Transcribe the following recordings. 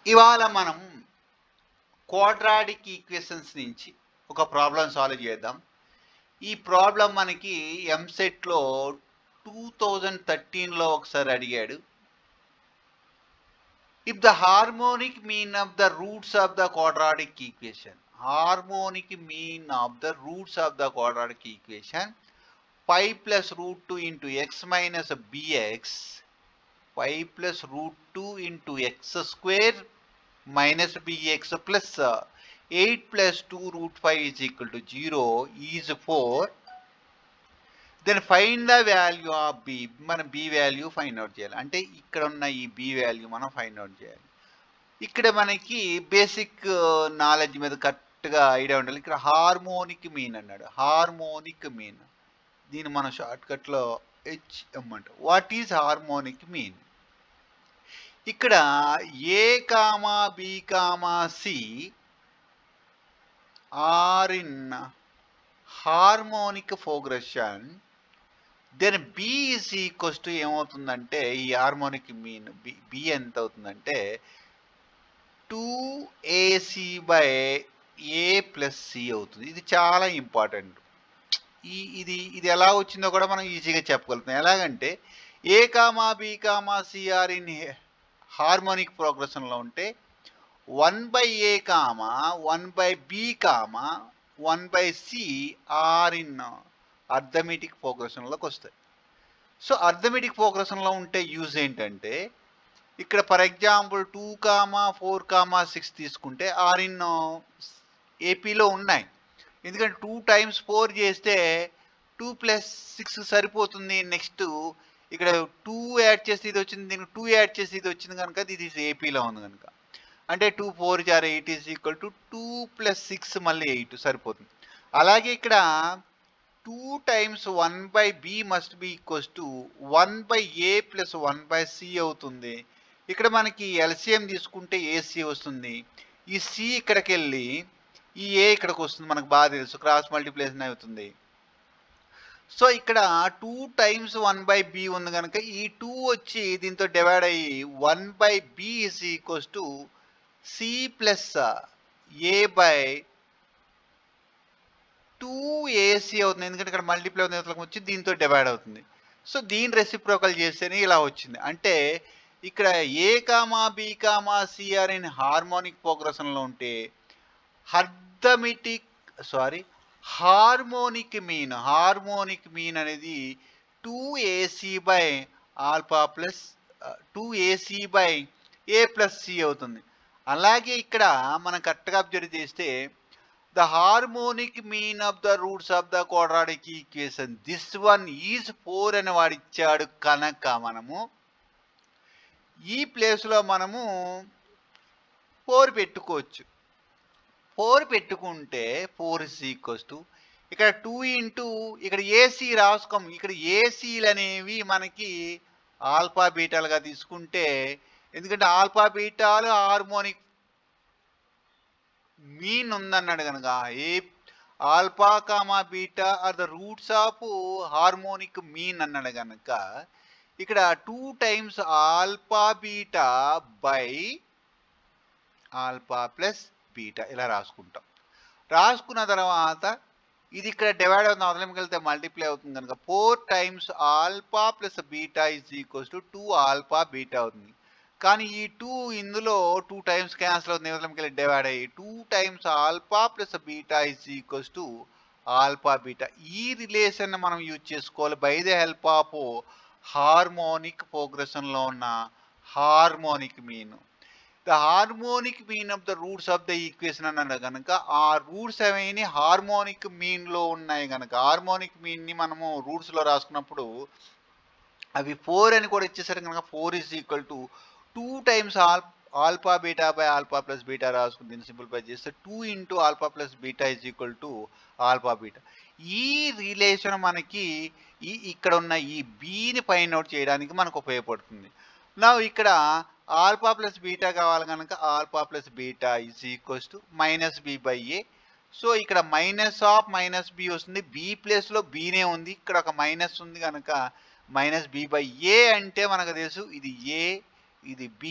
ఇవాళ మనం quadratic equations నుంచి ఒక ప్రాబ్లం సాల్వ్ చేద్దాం ఈ ప్రాబ్లం మనకి ఎంసెట్లో టూ థౌజండ్ థర్టీన్లో ఒకసారి అడిగాడు if the harmonic mean of the roots of the quadratic equation harmonic mean of the roots of the quadratic equation five plus root two into x minus b x five plus root two into x square minus bx plus uh, 8 plus 2 root 5 is equal to 0 is 4 then find the value of b మనం b value find out చేయాలి అంటే ఇక్కడ ఉన్న ఈ b value మనం find out చేయాలి ఇక్కడ మనకి బేసిక్ నాలెడ్జ్ మీద కరెక్ట్గా ఐడియా ఉండాలి ఇక్కడ హార్మోనిక్ మీన్ అన్నాడు హార్మోనిక్ మీన్ దీన్ని మనం షార్ట్కట్లో హెచ్ఎం అంటాం వాట్ ఈజ్ హార్మోనిక్ మీన్ ఇక్కడ a comma b comma c are in harmonic progression then b is equals to ఏమవుతుందంటే ఈ హార్మోనిక్ మీన్ బి బి ఎంత అవుతుందంటే two a c by a plus c అవుతుంది ఇది చాలా ఇంపార్టెంట్ ఈ ఇది ఇది ఎలా వచ్చిందో కూడా మనం ఈజీగా చెప్పగలుగుతాం ఎలాగంటే a comma b comma c are in harmonic ప్రోగ్రెషన్లో ఉంటే one by a comma one by b comma one by c are in arithmetic ప్రోగ్రెషన్లోకి వస్తాయి సో అర్థమెటిక్ ప్రోగ్రెషన్లో ఉంటే యూజ్ ఏంటంటే ఇక్కడ for example two comma four comma six తీసుకుంటే are in ఏపీలో ఉన్నాయి ఎందుకంటే టూ టైమ్స్ ఫోర్ చేస్తే టూ ప్లస్ సిక్స్ సరిపోతుంది నెక్స్ట్ ఇక్కడ టూ యాడ్ చేసి ఇది వచ్చింది దీనికి టూ యాడ్ చేసి ఇది వచ్చింది కనుక ఇది ఏపీలో ఉంది కనుక అంటే టూ ఫోర్ జార్ eight is equal to two plus six మళ్ళీ ఎయిట్ సరిపోతుంది అలాగే ఇక్కడ two times one by b must be equals to one by a plus one by c అవుతుంది ఇక్కడ మనకి ఎల్సిఎం తీసుకుంటే ఏసీ వస్తుంది ఈ సి ఇక్కడికి వెళ్ళి ఈ ఏ ఇక్కడికి వస్తుంది మనకు బాగా తెలుసు క్రాస్ మల్టిప్లేషన్ అవుతుంది సో ఇక్కడ two times one by b ఉంది కనుక ఈ టూ వచ్చి దీంతో డివైడ్ అయ్యి one by b is equals to c plus a by two a c అవుతుంది ఎందుకంటే ఇక్కడ మల్టిప్లై అవుతుంది వచ్చి దీంతో డివైడ్ అవుతుంది సో దీని రెసిప్రోకల్ చేస్తేనే ఇలా వచ్చింది అంటే ఇక్కడ a comma b comma c are in harmonic ప్రోగ్రెషన్లో ఉంటే arithmetic sorry harmonic mean harmonic mean అనేది two a c by alpha plus two a c by a plus c అవుతుంది అలాగే ఇక్కడ మనం కరెక్ట్గా అబ్జర్వ్ చేస్తే the harmonic mean of the roots of the quadratic equation this one is four అని వాడు ఇచ్చాడు కనుక మనము ఈ ప్లేస్లో మనము ఫోర్ పెట్టుకోవచ్చు ఫోర్ పెట్టుకుంటే ఫోర్ ఇస్ ఈక్వల్స్ టు ఇక్కడ టూ ఇంటూ ఇక్కడ ఏసీ రాసుకోం ఇక్కడ ఏసీలు అనేవి మనకి ఆల్ఫా బీటాలుగా తీసుకుంటే ఎందుకంటే ఆల్ఫా బీటాలు హార్మోనిక్ మీన్ ఉందన్నాడు కనుక a alpha comma beta are the roots of harmonic mean అన్నాడు కనుక ఇక్కడ two times alpha beta by alpha plus beta ఇలా రాసుకుంటాం రాసుకున్న తర్వాత ఇది ఇక్కడ డివైడ్ అవుతుంది అవతలంకి వెళ్తే మల్టిప్లై అవుతుంది కనుక four times alpha plus beta is equals to two alpha beta అవుతుంది కానీ ఈ టూ ఇందులో టూ టైమ్స్ క్యాన్సిల్ అవుతుంది అవతలంకి వెళ్ళి డివైడ్ అయ్యి two times alpha plus beta is equals to alpha beta ఈ రిలేషన్ మనం యూజ్ చేసుకోవాలి by the help of harmonic ప్రోగ్రెషన్లో ఉన్న harmonic mean the harmonic mean of the roots of the equation అన్నాడు కనుక ఆ రూట్స్ అవన్నీ హార్మోనిక్ మీన్లో ఉన్నాయి కనుక హార్మోనిక్ మీన్ని మనము రూట్స్లో రాసుకున్నప్పుడు అవి ఫోర్ అని కూడా ఇచ్చేసరికి కనుక four is equal to two times all alpha beta by alpha plus beta రాసుకుని దీన్ని సింప్లిఫై చేస్తే two into alpha plus beta is equal to alpha beta ఈ రిలేషన్ మనకి ఈ ఇక్కడ ఉన్న ఈ బీని ఫైండ్ అవుట్ చేయడానికి మనకు ఉపయోగపడుతుంది నా ఇక్కడ ఆల్ఫా ప్లస్ బీటా కావాలి కనుక alpha plus beta is equals to minus b by a so ఇక్కడ మైనస్ ఆఫ్ మైనస్ బి వస్తుంది బి ప్లేస్లో బీనే ఉంది ఇక్కడ ఒక మైనస్ ఉంది కనుక మైనస్ బి బై ఏ అంటే మనకు తెలుసు ఇది ఏ ఇది బి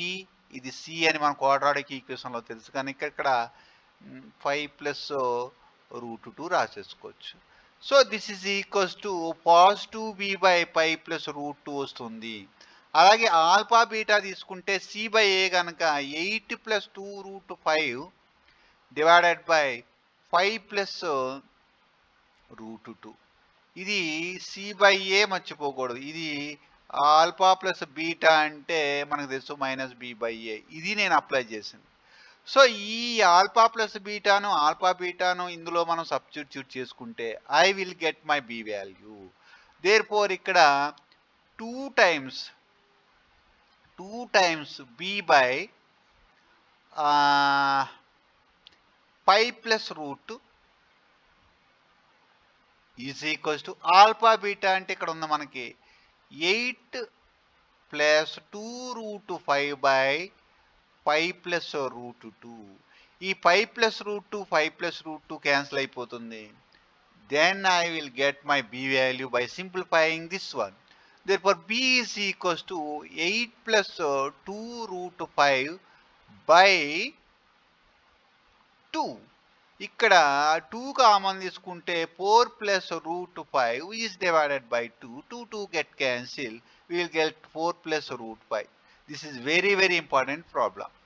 ఇది సి అని మన క్వాడ్రాటిక్ ఈక్వేషన్లో తెలుసు కానీ ఇక్కడ ఇక్కడ ఫైవ్ ప్లస్ రూట్ టూ రాసేసుకోవచ్చు so this is equals to positive b by pi plus root two వస్తుంది అలాగే ఆల్ఫా బీటా తీసుకుంటే సి బై ఏ కనుక eight plus two root five divided by five plus root two ఇది c by a మర్చిపోకూడదు ఇది alpha plus beta అంటే మనకు తెలుసు మైనస్ బి బై ఏ ఇది నేను అప్లై చేసింది సో ఈ ఆల్ఫా ప్లస్ బీటాను ఆల్ఫా బీటాను ఇందులో మనం సబ్స్టిట్యూట్ చేసుకుంటే I will get my b value therefore ఇక్కడ two times two times b by five plus root is equals to alpha beta అంటే ఇక్కడ ఉంది మనకి eight plus two root five by five plus root two ఈ five plus root two five plus root two cancel అయిపోతుంది then I will get my b value by simplifying this one therefore b is equals to eight plus two root five by two ఇక్కడ two common తీసుకుంటే four plus root five is divided by two two two get cancel will get four plus root five this is very very important problem